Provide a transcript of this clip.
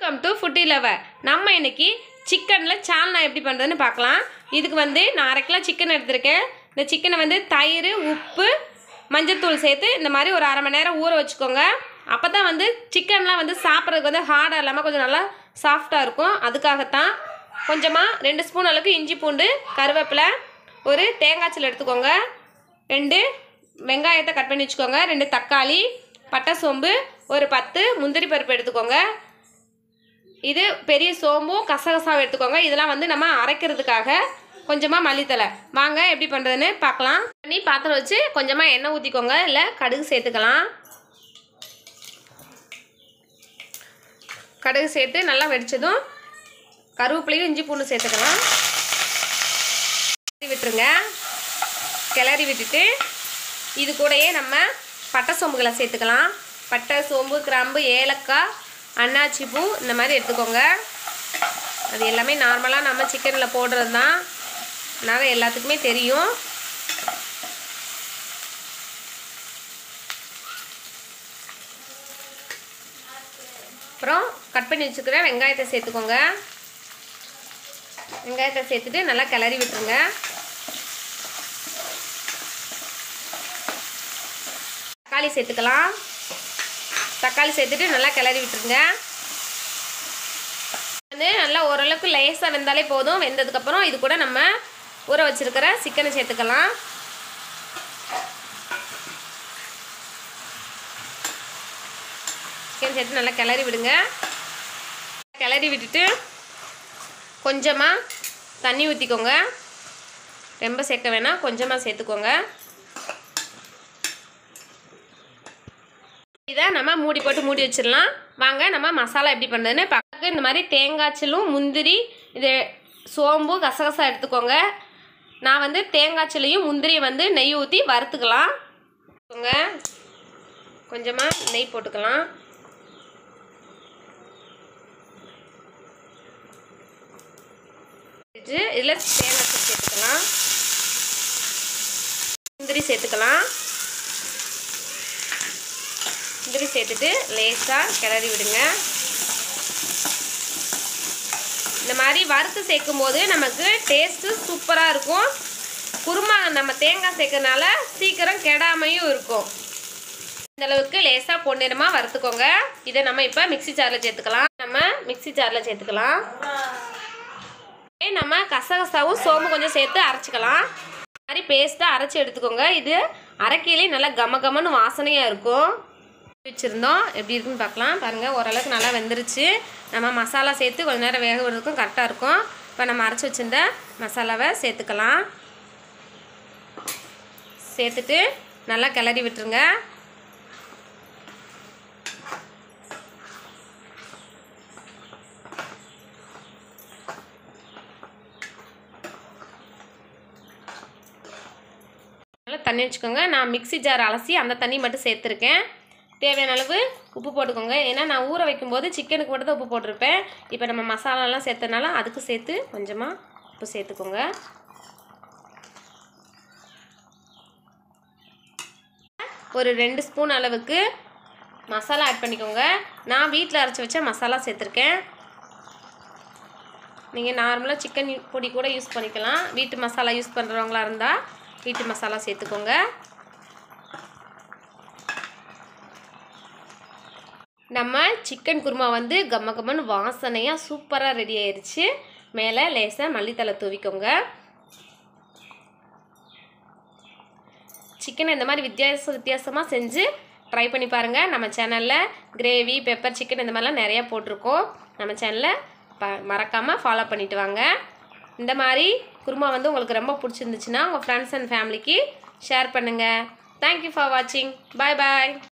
welcome to foodie lower நம்ம இன்னைக்கு சிக்கனில் சால்னா எப்படி பண்ணுறதுன்னு பார்க்கலாம் இதுக்கு வந்து நான் அரை கிலோ சிக்கன் எடுத்திருக்கேன் இந்த சிக்கனை வந்து தயிர் உப்பு மஞ்சத்தூள் சேர்த்து இந்த மாதிரி ஒரு அரை மணி நேரம் ஊற வச்சுக்கோங்க அப்போ தான் வந்து சிக்கன்லாம் வந்து சாப்பிட்றதுக்கு வந்து ஹார்டாக இல்லாமல் கொஞ்சம் நல்லா சாஃப்டாக இருக்கும் அதுக்காகத்தான் கொஞ்சமாக ரெண்டு ஸ்பூன் அளவுக்கு இஞ்சி பூண்டு கருவேப்பிலை ஒரு தேங்காய்ச்சல் எடுத்துக்கோங்க ரெண்டு வெங்காயத்தை கட் பண்ணி வச்சுக்கோங்க ரெண்டு தக்காளி பட்டை சோம்பு ஒரு பத்து முந்திரி பருப்பு எடுத்துக்கோங்க இது பெரிய சோம்பும் கசகசாவும் எடுத்துக்கோங்க இதெல்லாம் வந்து நம்ம அரைக்கிறதுக்காக கொஞ்சமாக மல்லித்தலை வாங்க எப்படி பண்ணுறதுன்னு பார்க்கலாம் பண்ணி பாத்திரம் வச்சு கொஞ்சமாக எண்ணெய் ஊற்றிக்கோங்க இல்லை கடுகு சேர்த்துக்கலாம் கடுகு சேர்த்து நல்லா வெடிச்சதும் கருவேப்பிலையும் இஞ்சி பூண்டு சேர்த்துக்கலாம் கிளறி விட்டுருங்க கிளறி விட்டுட்டு இது கூடயே நம்ம பட்டை சோம்புகளை சேர்த்துக்கலாம் பட்டை சோம்பு கிராம்பு ஏலக்காய் அன்னாச்சி பூ இந்த மாதிரி எடுத்துக்கோங்க அது எல்லாமே நார்மலாக நம்ம சிக்கனில் போடுறது தான் அதனால் எல்லாத்துக்குமே தெரியும் அப்புறம் கட் பண்ணி வச்சுக்கிற வெங்காயத்தை சேர்த்துக்கோங்க வெங்காயத்தை சேர்த்துட்டு நல்லா கிளறி விட்டுருங்க தக்காளி சேர்த்துக்கலாம் தக்காளி சேர்த்துட்டு நல்லா கிளறி விட்டுருங்க வந்து நல்லா ஓரளவுக்கு லேசாக வெந்தாலே போதும் வெந்ததுக்கப்புறம் இது கூட நம்ம ஊற வச்சுருக்கிற சிக்கனை சேர்த்துக்கலாம் சிக்கன் சேர்த்து நல்லா கிளறி விடுங்க கிளறி விட்டுட்டு கொஞ்சமாக தண்ணி ஊற்றிக்கோங்க ரொம்ப சேர்க்க வேணாம் கொஞ்சமாக சேர்த்துக்கோங்க இதை நம்ம மூடி போட்டு மூடி வச்சிடலாம் வாங்க நம்ம மசாலா எப்படி பண்ணுறதுன்னு பார்க்க இந்த மாதிரி தேங்காய்ச்சலும் முந்திரி இது சோம்பு கசகசா எடுத்துக்கோங்க நான் வந்து தேங்காய்ச்சலையும் முந்திரியை வந்து நெய் ஊற்றி வறுத்துக்கலாம் கொஞ்சமாக நெய் போட்டுக்கலாம் இதில் தேங்காய் சேர்த்துக்கலாம் முந்திரி சேர்த்துக்கலாம் முந்திரி சேர்த்துட்டு லேசாக கிளறி விடுங்க இந்த மாதிரி வறுத்து சேர்க்கும் போது நமக்கு டேஸ்ட்டு சூப்பராக இருக்கும் குருமா நம்ம தேங்காய் சேர்க்கறனால சீக்கிரம் கெடாமையும் இருக்கும் இந்த அளவுக்கு லேசாக பொன்னிறமாக வறுத்துக்கோங்க இதை நம்ம இப்போ மிக்சி ஜாரில் சேர்த்துக்கலாம் நம்ம மிக்சி ஜாரில் சேர்த்துக்கலாம் நம்ம கசகசாவும் சோம்பு கொஞ்சம் சேர்த்து அரைச்சிக்கலாம் இந்த மாதிரி பேஸ்ட்டாக அரைச்சி எடுத்துக்கோங்க இது அரைக்கையிலே நல்லா கம கமன்னு வாசனையாக இருக்கும் வச்சுருந்தோம் எப்படி இருக்குன்னு பார்க்கலாம் பாருங்கள் ஓரளவுக்கு நல்லா வெந்துருச்சு நம்ம மசாலா சேர்த்து கொஞ்ச நேரம் வேக விடுறதுக்கும் கரெக்டாக இருக்கும் இப்போ நம்ம அரைச்சி வச்சுருந்த மசாலாவை சேர்த்துக்கலாம் சேர்த்துட்டு நல்லா கிளறி விட்டுருங்க நல்லா தண்ணி வச்சுக்கோங்க நான் மிக்ஸி ஜார் அலசி அந்த தண்ணி மட்டும் சேர்த்துருக்கேன் தேவையான அளவு உப்பு போட்டுக்கோங்க ஏன்னா நான் ஊற வைக்கும்போது சிக்கனுக்கு மட்டும் தான் உப்பு போட்டிருப்பேன் இப்போ நம்ம மசாலாலாம் சேர்த்தனால அதுக்கு சேர்த்து கொஞ்சமாக உப்பு சேர்த்துக்கோங்க ஒரு ரெண்டு ஸ்பூன் அளவுக்கு மசாலா ஆட் பண்ணிக்கோங்க நான் வீட்டில் அரைச்சி வச்ச மசாலா சேர்த்துருக்கேன் நீங்கள் நார்மலாக சிக்கன் பொடி கூட யூஸ் பண்ணிக்கலாம் வீட்டு மசாலா யூஸ் பண்ணுறவங்களா இருந்தால் வீட்டு மசாலா சேர்த்துக்கோங்க நம்ம சிக்கன் குருமா வந்து கம்ம கம்மன்னு வாசனையாக சூப்பராக ரெடி ஆயிடுச்சு மேலே லேசாக மல்லித்தலை தூவிக்கோங்க சிக்கனை இந்த மாதிரி வித்தியாச வித்தியாசமாக செஞ்சு ட்ரை பண்ணி பாருங்கள் நம்ம சேனலில் கிரேவி பெப்பர் சிக்கன் இந்த மாதிரிலாம் நிறையா போட்டிருக்கோம் நம்ம சேனலில் ப மறக்காமல் ஃபாலோ பண்ணிட்டு வாங்க இந்த மாதிரி குருமா வந்து உங்களுக்கு ரொம்ப பிடிச்சிருந்துச்சுன்னா உங்கள் ஃப்ரெண்ட்ஸ் அண்ட் ஃபேமிலிக்கு ஷேர் பண்ணுங்கள் தேங்க்யூ ஃபார் வாட்சிங் பாய் பாய்